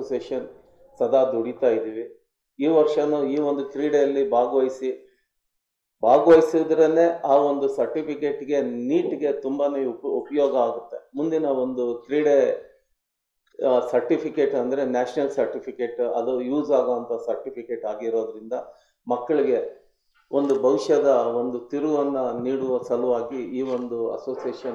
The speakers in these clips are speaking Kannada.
ಅಸೋಸಿಯೇಷನ್ ಸದಾ ದುಡಿತಾ ಇದ್ದೀವಿ ಈ ವರ್ಷನೂ ಈ ಒಂದು ಕ್ರೀಡೆಯಲ್ಲಿ ಭಾಗವಹಿಸಿ ಭಾಗವಹಿಸಿದ್ರೇ ಆ ಒಂದು ಸರ್ಟಿಫಿಕೇಟ್ಗೆ ನೀಟ್ಗೆ ತುಂಬಾನೇ ಉಪ ಉಪಯೋಗ ಆಗುತ್ತೆ ಮುಂದಿನ ಒಂದು ಕ್ರೀಡೆ ಸರ್ಟಿಫಿಕೇಟ್ ಅಂದರೆ ನ್ಯಾಷನಲ್ ಸರ್ಟಿಫಿಕೇಟ್ ಅದು ಯೂಸ್ ಆಗೋವಂಥ ಸರ್ಟಿಫಿಕೇಟ್ ಆಗಿರೋದ್ರಿಂದ ಮಕ್ಕಳಿಗೆ ಒಂದು ಭವಿಷ್ಯದ ಒಂದು ತಿರುವನ್ನು ನೀಡುವ ಸಲುವಾಗಿ ಈ ಒಂದು ಅಸೋಸಿಯೇಷನ್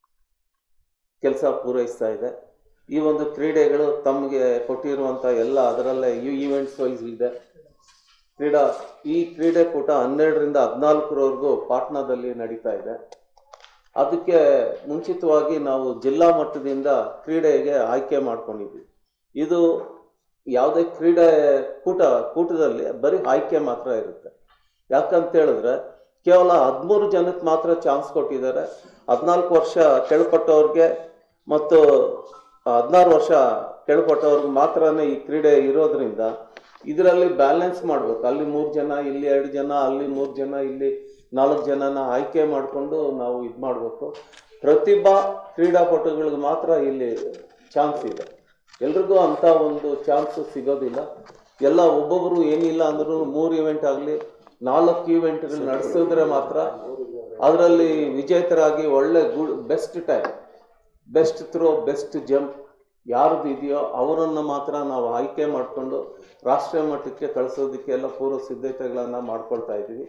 ಕೆಲಸ ಪೂರೈಸ್ತಾ ಇದೆ ಈ ಒಂದು ಕ್ರೀಡೆಗಳು ತಮಗೆ ಕೊಟ್ಟಿರುವಂಥ ಎಲ್ಲ ಅದರಲ್ಲೇ ಈ ಈವೆಂಟ್ಸ್ ವೈಸ್ ಇದೆ ಕ್ರೀಡಾ ಈ ಕ್ರೀಡೆಕೂಟ ಹನ್ನೆರಡರಿಂದ ಹದಿನಾಲ್ಕರವರೆಗೂ ಪಾಟ್ನಾದಲ್ಲಿ ನಡೀತಾ ಇದೆ ಅದಕ್ಕೆ ಮುಂಚಿತವಾಗಿ ನಾವು ಜಿಲ್ಲಾ ಮಟ್ಟದಿಂದ ಕ್ರೀಡೆಗೆ ಆಯ್ಕೆ ಮಾಡ್ಕೊಂಡಿದ್ವಿ ಇದು ಯಾವುದೇ ಕ್ರೀಡೆ ಕೂಟ ಕೂಟದಲ್ಲಿ ಬರೀ ಆಯ್ಕೆ ಮಾತ್ರ ಇರುತ್ತೆ ಯಾಕಂತ ಹೇಳಿದ್ರೆ ಕೇವಲ ಹದಿಮೂರು ಜನಕ್ಕೆ ಮಾತ್ರ ಚಾನ್ಸ್ ಕೊಟ್ಟಿದ್ದಾರೆ ಹದಿನಾಲ್ಕು ವರ್ಷ ಕೆಳಪಟ್ಟವ್ರಿಗೆ ಮತ್ತು ಹದಿನಾರು ವರ್ಷ ಕೆಳಪಟ್ಟವ್ರಿಗೆ ಮಾತ್ರನೇ ಈ ಕ್ರೀಡೆ ಇರೋದ್ರಿಂದ ಇದರಲ್ಲಿ ಬ್ಯಾಲೆನ್ಸ್ ಮಾಡ್ಬೇಕು ಅಲ್ಲಿ ಮೂರು ಜನ ಇಲ್ಲಿ ಎರಡು ಜನ ಅಲ್ಲಿ ಮೂರು ಜನ ಇಲ್ಲಿ ನಾಲ್ಕು ಜನನ ಆಯ್ಕೆ ಮಾಡಿಕೊಂಡು ನಾವು ಇದು ಮಾಡಬೇಕು ಪ್ರತಿಭಾ ಕ್ರೀಡಾಪಟುಗಳಿಗೆ ಮಾತ್ರ ಇಲ್ಲಿ ಚಾನ್ಸ್ ಇದೆ ಎಲ್ರಿಗೂ ಅಂಥ ಒಂದು ಚಾನ್ಸ್ ಸಿಗೋದಿಲ್ಲ ಎಲ್ಲ ಒಬ್ಬೊಬ್ಬರು ಏನಿಲ್ಲ ಅಂದ್ರೂ ಮೂರು ಇವೆಂಟ್ ಆಗಲಿ ನಾಲ್ಕು ಇವೆಂಟ್ ನಡೆಸಿದ್ರೆ ಮಾತ್ರ ಅದರಲ್ಲಿ ವಿಜೇತರಾಗಿ ಒಳ್ಳೆ good best time best throw best jump ಯಾರ್ದು ಇದೆಯೋ ಅವರನ್ನು ಮಾತ್ರ ನಾವು ಆಯ್ಕೆ ಮಾಡಿಕೊಂಡು ರಾಷ್ಟ್ರೀಯ ಮಟ್ಟಕ್ಕೆ ಕಳಿಸೋದಕ್ಕೆ ಎಲ್ಲ ಪೂರ್ವ ಸಿದ್ಧತೆಗಳನ್ನು ಮಾಡ್ಕೊಳ್ತಾ ಇದ್ದೀವಿ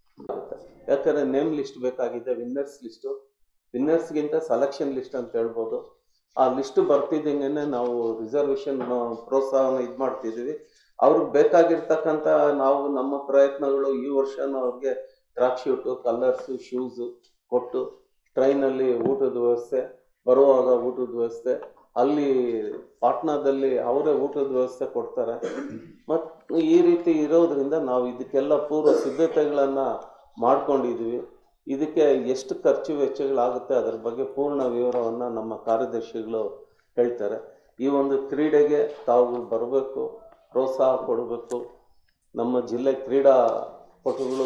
ಯಾಕಂದರೆ ನೇಮ್ ಲಿಸ್ಟ್ ಬೇಕಾಗಿದೆ ವಿನ್ನರ್ಸ್ ಲಿಸ್ಟು ವಿನ್ನರ್ಸ್ಗಿಂತ ಸೆಲೆಕ್ಷನ್ ಲಿಸ್ಟ್ ಅಂತ ಹೇಳ್ಬೋದು ಆ ಲಿಸ್ಟ್ ಬರ್ತಿದ್ದಂಗೆ ನಾವು ರಿಸರ್ವೇಷನ್ ಪ್ರೋತ್ಸಾಹನ ಇದು ಮಾಡ್ತಿದ್ದೀವಿ ಅವ್ರಿಗೆ ಬೇಕಾಗಿರ್ತಕ್ಕಂಥ ನಾವು ನಮ್ಮ ಪ್ರಯತ್ನಗಳು ಈ ವರ್ಷನೂ ಅವ್ರಿಗೆ ಟ್ರ್ಯಾಕ್ ಶೂಟು ಕಲರ್ಸು ಶೂಸು ಕೊಟ್ಟು ಟ್ರೈನಲ್ಲಿ ಊಟದ ವ್ಯವಸ್ಥೆ ಬರುವಾಗ ಊಟದ ವ್ಯವಸ್ಥೆ ಅಲ್ಲಿ ಪಾಟ್ನಾದಲ್ಲಿ ಅವರೇ ಊಟದ ವ್ಯವಸ್ಥೆ ಕೊಡ್ತಾರೆ ಮತ್ತು ಈ ರೀತಿ ಇರೋದ್ರಿಂದ ನಾವು ಇದಕ್ಕೆಲ್ಲ ಪೂರ್ವ ಸಿದ್ಧತೆಗಳನ್ನು ಮಾಡ್ಕೊಂಡಿದ್ದೀವಿ ಇದಕ್ಕೆ ಎಷ್ಟು ಖರ್ಚು ವೆಚ್ಚಗಳಾಗುತ್ತೆ ಅದರ ಬಗ್ಗೆ ಪೂರ್ಣ ವಿವರವನ್ನು ನಮ್ಮ ಕಾರ್ಯದರ್ಶಿಗಳು ಹೇಳ್ತಾರೆ ಈ ಒಂದು ಕ್ರೀಡೆಗೆ ತಾವು ಬರಬೇಕು ಪ್ರೋತ್ಸಾಹ ಕೊಡಬೇಕು ನಮ್ಮ ಜಿಲ್ಲೆ ಕ್ರೀಡಾಪಟುಗಳು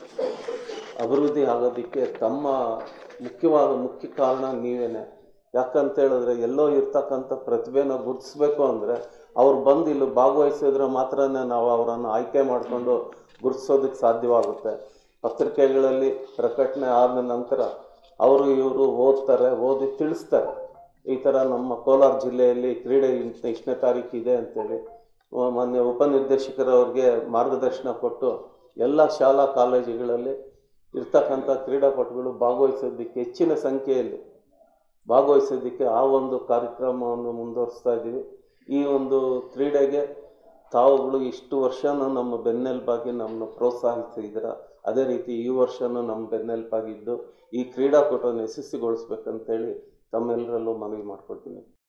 ಅಭಿವೃದ್ಧಿ ಆಗೋದಕ್ಕೆ ತಮ್ಮ ಮುಖ್ಯವಾದ ಮುಖ್ಯ ಕಾರಣ ನೀವೇನೆ ಯಾಕಂತ ಹೇಳಿದ್ರೆ ಎಲ್ಲೋ ಇರ್ತಕ್ಕಂಥ ಪ್ರತಿಭೆನ ಗುರುತಿಸ್ಬೇಕು ಅಂದರೆ ಅವ್ರು ಬಂದು ಇಲ್ಲಿ ಭಾಗವಹಿಸಿದ್ರೆ ಮಾತ್ರನೇ ನಾವು ಅವರನ್ನು ಆಯ್ಕೆ ಮಾಡಿಕೊಂಡು ಗುರುತಿಸೋದಕ್ಕೆ ಸಾಧ್ಯವಾಗುತ್ತೆ ಪತ್ರಿಕೆಗಳಲ್ಲಿ ಪ್ರಕಟಣೆ ಆದ ನಂತರ ಅವರು ಇವರು ಓದ್ತಾರೆ ಓದಿ ತಿಳಿಸ್ತಾರೆ ಈ ಥರ ನಮ್ಮ ಕೋಲಾರ ಜಿಲ್ಲೆಯಲ್ಲಿ ಕ್ರೀಡೆ ಇಂತ ಇಷ್ಟನೇ ತಾರೀಕು ಇದೆ ಅಂತೇಳಿ ಮೊನ್ನೆ ಉಪನಿರ್ದೇಶಕರವ್ರಿಗೆ ಮಾರ್ಗದರ್ಶನ ಕೊಟ್ಟು ಎಲ್ಲ ಶಾಲಾ ಕಾಲೇಜುಗಳಲ್ಲಿ ಇರ್ತಕ್ಕಂಥ ಕ್ರೀಡಾಪಟುಗಳು ಭಾಗವಹಿಸೋದಕ್ಕೆ ಹೆಚ್ಚಿನ ಸಂಖ್ಯೆಯಲ್ಲಿ ಭಾಗವಹಿಸೋದಕ್ಕೆ ಆ ಒಂದು ಕಾರ್ಯಕ್ರಮವನ್ನು ಮುಂದುವರಿಸ್ತಾ ಇದ್ದೀವಿ ಈ ಒಂದು ಕ್ರೀಡೆಗೆ ತಾವುಗಳು ಇಷ್ಟು ವರ್ಷನೂ ನಮ್ಮ ಬೆನ್ನೆಲುಬಾಗಿ ನಮ್ಮನ್ನು ಪ್ರೋತ್ಸಾಹಿಸಿದ್ದೀರ ಅದೇ ರೀತಿ ಈ ವರ್ಷನೂ ನಮ್ಮ ಬೆನ್ನೆಲುಬಾಗಿದ್ದು ಈ ಕ್ರೀಡಾಕೂಟವನ್ನು ಯಶಸ್ವಿಗೊಳಿಸ್ಬೇಕಂತೇಳಿ ತಮ್ಮೆಲ್ಲರಲ್ಲೂ ಮನವಿ ಮಾಡ್ಕೊಳ್ತೀನಿ